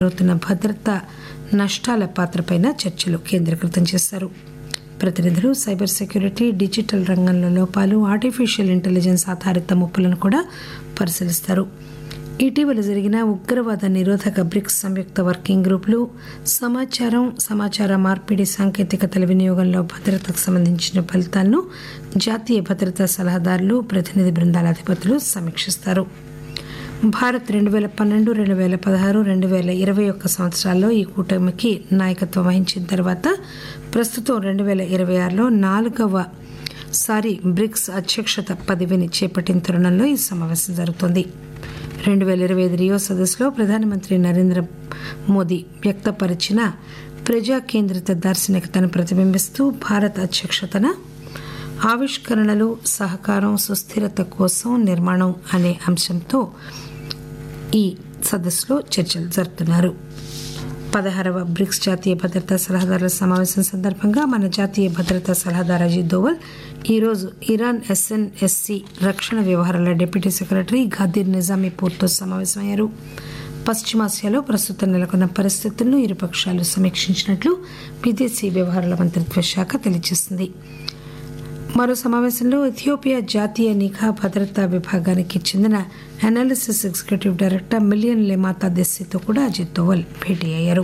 అవుతున్న భద్రతా నష్టాల పాత్రపైన చర్చలు కేంద్రీకృతం చేశారు ప్రతినిధులు సైబర్ సెక్యూరిటీ డిజిటల్ రంగంలో లోపాలు ఆర్టిఫిషియల్ ఇంటెలిజెన్స్ ఆధారిత ముప్పులను కూడా పరిశీలిస్తారు ఇటీవల జరిగిన ఉగ్రవాద నిరోధక బ్రిక్స్ సంయుక్త వర్కింగ్ గ్రూపులు సమాచారం సమాచార మార్పిడి సాంకేతికతల వినియోగంలో భద్రతకు సంబంధించిన ఫలితాలను జాతీయ భద్రతా సలహాదారులు ప్రతినిధి బృందాల అధిపతులు సమీక్షిస్తారు భారత్ రెండు వేల పన్నెండు రెండు వేల పదహారు రెండు వేల ఇరవై ఒక్క సంవత్సరాల్లో ఈ కూటమికి నాయకత్వం వహించిన తర్వాత ప్రస్తుతం రెండు వేల ఇరవై ఆరులో నాలుగవ సారి బ్రిక్స్ అధ్యక్షత పదవిని చేపట్టిన తరుణంలో ఈ సమావేశం జరుగుతోంది రెండు వేల ఇరవై ఐదు రియో సదస్సులో ప్రధానమంత్రి నరేంద్ర మోదీ వ్యక్తపరిచిన ప్రజా కేంద్రిత దార్శనికతను ప్రతిబింబిస్తూ భారత్ అధ్యక్షతన ఆవిష్కరణలు సహకారం సుస్థిరత కోసం నిర్మాణం అనే అంశంతో ఈ సదస్సులో చర్చలు జరుపుతున్నారు పదహారవ బ్రిక్స్ జాతీయ భద్రతా సలహాదారుల సమావేశం సందర్భంగా మన జాతీయ భద్రతా సలహాదారు అజిత్ దోవల్ ఈరోజు ఇరాన్ ఎస్ఎన్ఎస్సి రక్షణ వ్యవహారాల డిప్యూటీ సెక్రటరీ ఘాదీర్ నిజామీపూర్తో సమావేశమయ్యారు పశ్చిమాసియాలో ప్రస్తుతం నెలకొన్న పరిస్థితులను ఇరుపక్షాలు సమీక్షించినట్లు విదేశీ వ్యవహారాల మంత్రిత్వ శాఖ తెలియజేసింది మరో సమావేశంలో ఇథియోపియా జాతీయ నిఘా భద్రతా విభాగానికి చెందిన analysis executive director Million Lemata దెస్సితో కూడా అజిత్ దోవల్ భేటీ అయ్యారు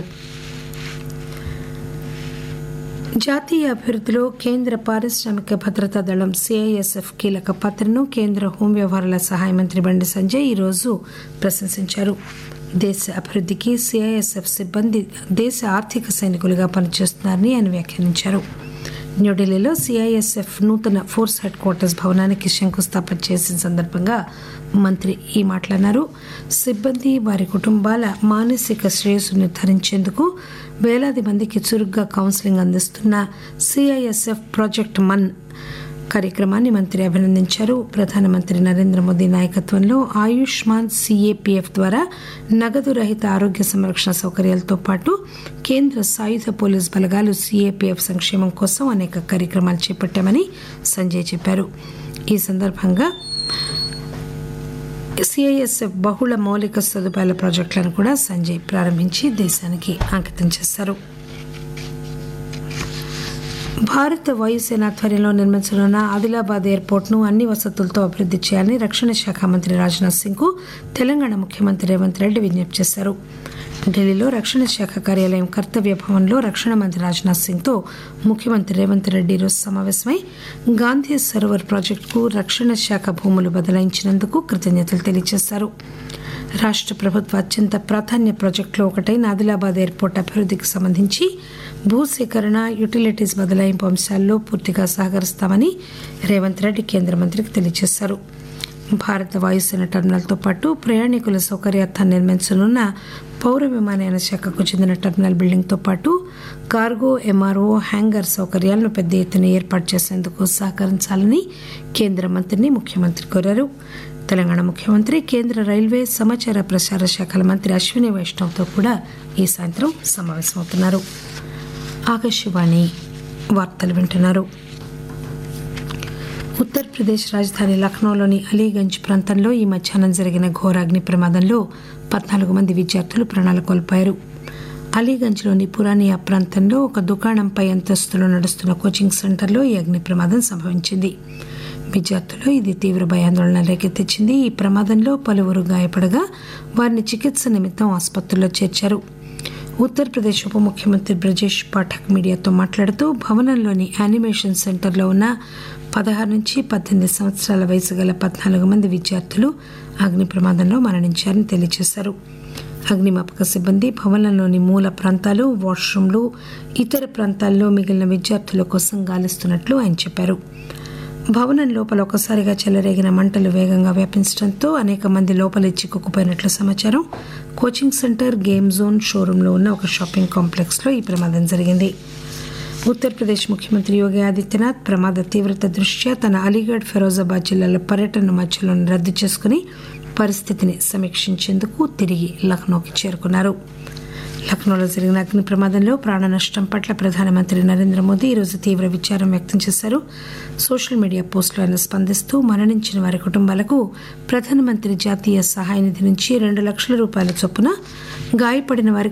జాతీయ అభివృద్ధిలో కేంద్ర పారిశ్రామిక భద్రతా దళం సిఐఎస్ఎఫ్ కీలక పాత్రను కేంద్ర హోం వ్యవహారాల సహాయ మంత్రి బండి సంజయ్ ఈరోజు ప్రశంసించారు దేశ అభివృద్ధికి సిఐఎస్ఎఫ్ సిబ్బంది దేశ ఆర్థిక సైనికులుగా పనిచేస్తున్నారని ఆయన వ్యాఖ్యానించారు న్యూఢిల్లీలో సిఐఎస్ఎఫ్ నూతన ఫోర్స్ హెడ్ క్వార్టర్స్ భవనానికి శంకుస్థాపన చేసిన సందర్భంగా మంత్రి ఈ మాట్లాడినారు సిబ్బంది వారి కుటుంబాల మానసిక శ్రేయస్సు నిర్ధారించేందుకు వేలాది మందికి చురుగ్గా కౌన్సిలింగ్ అందిస్తున్న సిఐఎస్ఎఫ్ ప్రాజెక్ట్ మన్ కార్యక్రమాన్ని మంత్రి అభినందించారు ప్రధానమంత్రి నరేంద్ర మోదీ నాయకత్వంలో ఆయుష్మాన్ సిఏపిఎఫ్ ద్వారా నగదు రహిత ఆరోగ్య సంరక్షణ సౌకర్యాలతో పాటు కేంద్ర సాయుధ పోలీస్ బలగాలు సిఏపిఎఫ్ సంక్షేమం కోసం అనేక కార్యక్రమాలు చేపట్టామని సంజయ్ చెప్పారు ఈ సందర్భంగా సిఐఎస్ఎఫ్ బహుళ మౌలిక సదుపాయాల ప్రాజెక్టులను కూడా సంజయ్ ప్రారంభించి దేశానికి అంకితం చేశారు భారత వాయుసేన ఆధ్వర్యంలో నిర్మించనున్న ఆదిలాబాద్ ఎయిర్పోర్ట్ ను అన్ని వసతులతో అభివృద్ది చేయాలని రక్షణ శాఖ మంత్రి రాజ్నాథ్ సింగ్ కు తెలంగాణ ముఖ్యమంత్రి రేవంత్ రెడ్డి విజ్ఞప్తి చేశారు ఢిల్లీలో రక్షణ శాఖ కార్యాలయం కర్తవ్య భవన్లో రక్షణ మంత్రి రాజ్నాథ్ సింగ్ తో ముఖ్యమంత్రి రేవంత్ రెడ్డి ఈరోజు సమావేశమై గాంధీ సరోవర్ ప్రాజెక్టుకు రక్షణ శాఖ భూములు బదలాయించినందుకు కృతజ్ఞతలు తెలియజేశారు రాష్ట్ర ప్రభుత్వ అత్యంత ప్రాధాన్య ప్రాజెక్టులో ఒకటైన ఆదిలాబాద్ ఎయిర్పోర్ట్ అభివృద్ధికి సంబంధించి భూసేకరణ యుటిలిటీస్ బదలాయింపు అంశాల్లో పూర్తిగా సహకరిస్తామని రేవంత్ రెడ్డి కేంద్ర మంత్రికి తెలియజేశారు భారత వాయుసేన టెర్మినల్తో పాటు ప్రయాణికుల సౌకర్యార్థం నిర్మించనున్న పౌర విమానయాన శాఖకు చెందిన టెర్మినల్ బిల్డింగ్తో పాటు కార్గో ఎంఆర్ఓ హ్యాంగర్ సౌకర్యాలను పెద్ద ఎత్తున ఏర్పాటు చేసేందుకు సహకరించాలని కేంద్ర మంత్రిని ముఖ్యమంత్రి కోరారు తెలంగాణ ముఖ్యమంత్రి కేంద్ర రైల్వే సమాచార ప్రసార శాఖల మంత్రి అశ్విని వైష్ణవ్తో కూడా ఈ సాయంత్రం సమావేశమవుతున్నారు ఆకాశవాణి వార్తలు వింటున్నారు ఉత్తరప్రదేశ్ రాజధాని లక్నోలోని అలీగంజ్ ప్రాంతంలో ఈ మధ్యాహ్నం జరిగిన ఘోర అగ్ని ప్రమాదంలో పద్నాలుగు మంది విద్యార్థులు ప్రాణాలు కోల్పోయారు అలీగంజ్లోని పురానియా ప్రాంతంలో ఒక దుకాణంపై అంతస్తులో నడుస్తున్న కోచింగ్ సెంటర్లో ఈ అగ్ని ప్రమాదం సంభవించింది విద్యార్థులు ఇది తీవ్ర భయాందోళన రేకెత్తించింది ఈ ప్రమాదంలో పలువురు గాయపడగా వారిని చికిత్స నిమిత్తం ఆసుపత్రిలో చేర్చారు ఉత్తరప్రదేశ్ ఉప ముఖ్యమంత్రి బ్రజేష్ పాఠక్ మీడియాతో మాట్లాడుతూ భవనంలోని యానిమేషన్ సెంటర్లో ఉన్న పదహారు నుంచి పద్దెనిమిది సంవత్సరాల వయసు గల పద్నాలుగు మంది విద్యార్థులు అగ్ని ప్రమాదంలో మరణించారని తెలియజేశారు అగ్నిమాపక సిబ్బంది భవనంలోని మూల ప్రాంతాలు వాష్రూమ్లు ఇతర ప్రాంతాల్లో మిగిలిన విద్యార్థుల కోసం గాలిస్తున్నట్లు ఆయన చెప్పారు భవనం లోపల ఒకసారిగా చెలరేగిన మంటలు వేగంగా వ్యాపించడంతో అనేక మంది లోపలి చిక్కుకుపోయినట్లు సమాచారం కోచింగ్ సెంటర్ గేమ్ జోన్ షోరూంలో ఉన్న ఒక షాపింగ్ కాంప్లెక్స్లో ఈ ప్రమాదం జరిగింది ఉత్తరప్రదేశ్ ముఖ్యమంత్రి యోగి ఆదిత్యనాథ్ ప్రమాద తీవ్రత దృష్ట్యా తన అలీగఢ్ ఫిరోజాబాద్ జిల్లాల పర్యటన మధ్యలో రద్దు చేసుకుని పరిస్థితిని సమీక్షించేందుకు తిరిగి లక్నోకి చేరుకున్నారు లక్నోలో జరిగిన అగ్ని ప్రమాదంలో ప్రాణ నష్టం పట్ల ప్రధానమంత్రి నరేంద్ర మోదీ ఈరోజు తీవ్ర విచారం వ్యక్తం చేశారు సోషల్ మీడియా పోస్టులో ఆయన స్పందిస్తూ మరణించిన వారి కుటుంబాలకు ప్రధానమంత్రి జాతీయ సహాయ నిధి నుంచి రెండు లక్షల రూపాయల చొప్పున గాయపడిన వారికి